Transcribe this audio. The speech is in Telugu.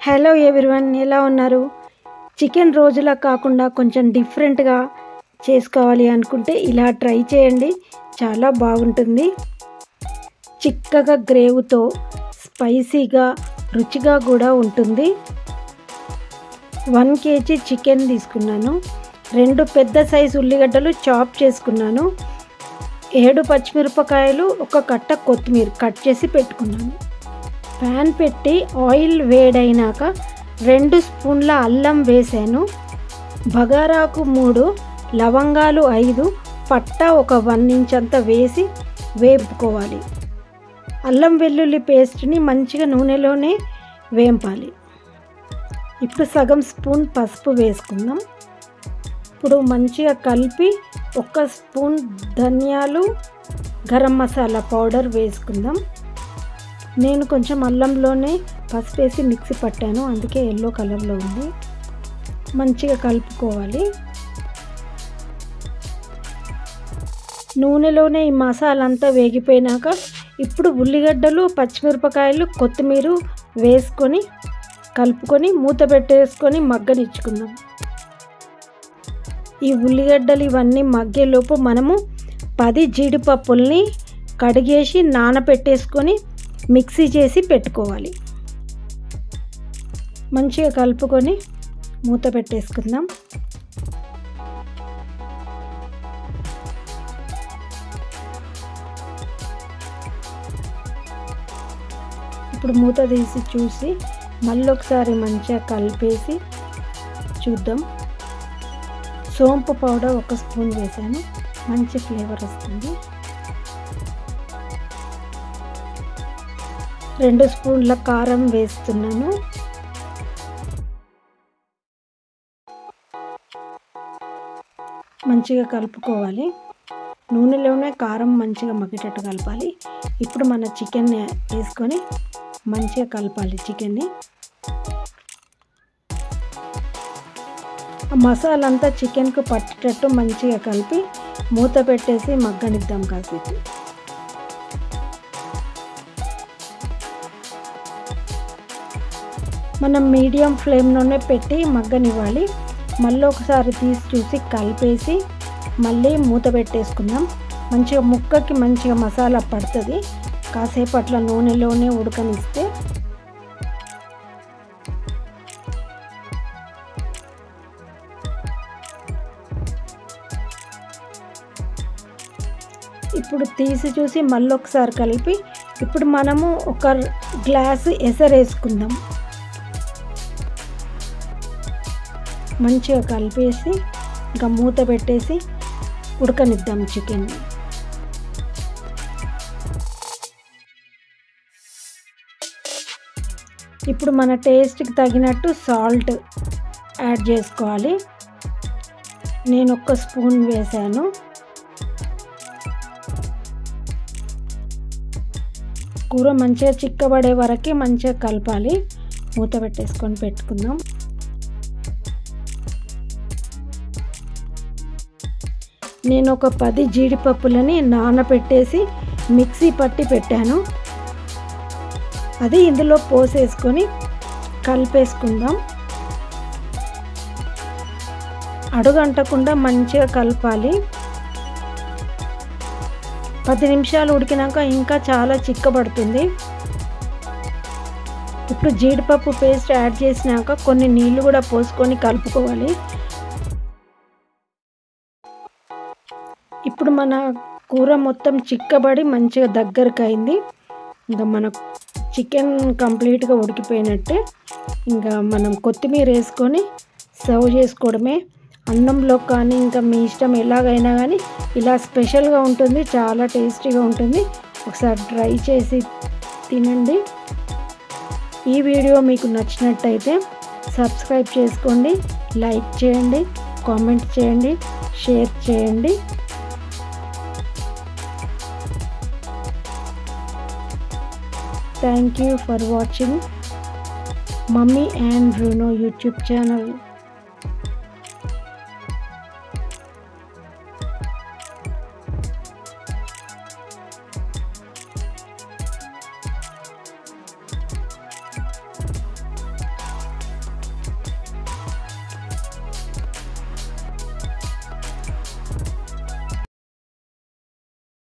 హలో ఎవ్రీవన్ ఎలా ఉన్నారు చికెన్ రోజులా కాకుండా కొంచెం డిఫరెంట్గా చేసుకోవాలి అనుకుంటే ఇలా ట్రై చేయండి చాలా బాగుంటుంది చిక్కగా గ్రేవ్తో స్పైసీగా రుచిగా కూడా ఉంటుంది వన్ కేజీ చికెన్ తీసుకున్నాను రెండు పెద్ద సైజు ఉల్లిగడ్డలు చాప్ చేసుకున్నాను ఏడు పచ్చిమిరపకాయలు ఒక కట్ట కొత్తిమీర కట్ చేసి పెట్టుకున్నాను ప్యాన్ పెట్టి ఆయిల్ వేడైనాక రెండు స్పూన్ల అల్లం వేసాను బగారాకు మూడు లవంగాలు ఐదు పట్ట ఒక వన్ ఇంచ్ అంతా వేసి వేపుకోవాలి అల్లం వెల్లుల్లి పేస్ట్ని మంచిగా నూనెలోనే వేంపాలి ఇప్పుడు సగం స్పూన్ పసుపు వేసుకుందాం ఇప్పుడు మంచిగా కలిపి ఒక స్పూన్ ధనియాలు గరం మసాలా పౌడర్ వేసుకుందాం నేను కొంచెం అల్లంలోనే పసుపు వేసి మిక్సీ పట్టాను అందుకే ఎల్లో కలర్లో ఉంది మంచిగా కలుపుకోవాలి నూనెలోనే ఈ మసాలా అంతా వేగిపోయినాక ఇప్పుడు ఉల్లిగడ్డలు పచ్చిమిరపకాయలు కొత్తిమీర వేసుకొని కలుపుకొని మూత పెట్టేసుకొని మగ్గనిచ్చుకుందాం ఈ ఉల్లిగడ్డలు ఇవన్నీ మగ్గేలోపు మనము పది జీడిపప్పుల్ని కడిగేసి నానబెట్టేసుకొని మిక్సీ చేసి పెట్టుకోవాలి మంచిగా కలుపుకొని మూత పెట్టేసుకుందాం ఇప్పుడు మూత తీసి చూసి మళ్ళీ ఒకసారి మంచిగా కలిపేసి చూద్దాం సోంపు పౌడర్ ఒక స్పూన్ వేసాను మంచి ఫ్లేవర్ వస్తుంది రెండు స్పూన్ల కారం వేస్తున్నాను మంచిగా కలుపుకోవాలి నూనెలోనే కారం మంచిగా మగ్గేటట్టు కలపాలి ఇప్పుడు మన చికెన్ వేసుకొని మంచిగా కలపాలి చికెన్ని మసాలా అంతా చికెన్కు పట్టేటట్టు మంచిగా కలిపి మూత పెట్టేసి మగ్గనిద్దాం కాసేపు మనం మీడియం ఫ్లేమ్లోనే పెట్టి మగ్గనివ్వాలి మళ్ళీ ఒకసారి తీసి చూసి కలిపేసి మళ్ళీ మూత పెట్టేసుకుందాం మంచిగా ముక్కకి మంచిగా మసాలా పడుతుంది కాసేపు అట్లా నూనెలోనే ఉడకనిస్తే ఇప్పుడు తీసి చూసి మళ్ళీ ఒకసారి కలిపి ఇప్పుడు మనము ఒక గ్లాసు ఎసరు వేసుకుందాం మంచిగా కలిపేసి ఇంకా మూత పెట్టేసి ఉడకనిద్దాం చికెన్ ఇప్పుడు మన టేస్ట్కి తగినట్టు సాల్ట్ యాడ్ చేసుకోవాలి నేను ఒక్క స్పూన్ వేసాను కూర మంచిగా చిక్కబడే వరకు మంచిగా కలపాలి మూత పెట్టేసుకొని పెట్టుకుందాం నేను ఒక పది జీడిపప్పులని నానబెట్టేసి మిక్సీ పట్టి పెట్టాను అది ఇందులో పోసేసుకొని కలిపేసుకుందాం అడుగంటకుండా మంచిగా కలపాలి పది నిమిషాలు ఉడికినాక ఇంకా చాలా చిక్కబడుతుంది ఇప్పుడు జీడిపప్పు పేస్ట్ యాడ్ చేసినాక కొన్ని నీళ్ళు కూడా పోసుకొని కలుపుకోవాలి ఇప్పుడు మన కూర మొత్తం చిక్కబడి మంచిగా దగ్గరకు అయింది ఇంకా మన చికెన్ కంప్లీట్గా ఉడికిపోయినట్టే ఇంకా మనం కొత్తిమీర వేసుకొని సర్వ్ చేసుకోవడమే అన్నంలో కానీ ఇంకా మీ ఇష్టం ఎలాగైనా కానీ ఇలా స్పెషల్గా ఉంటుంది చాలా టేస్టీగా ఉంటుంది ఒకసారి ట్రై చేసి తినండి ఈ వీడియో మీకు నచ్చినట్టయితే సబ్స్క్రైబ్ చేసుకోండి లైక్ చేయండి కామెంట్ చేయండి షేర్ చేయండి thank you for watching mummy and Bruno YouTube channel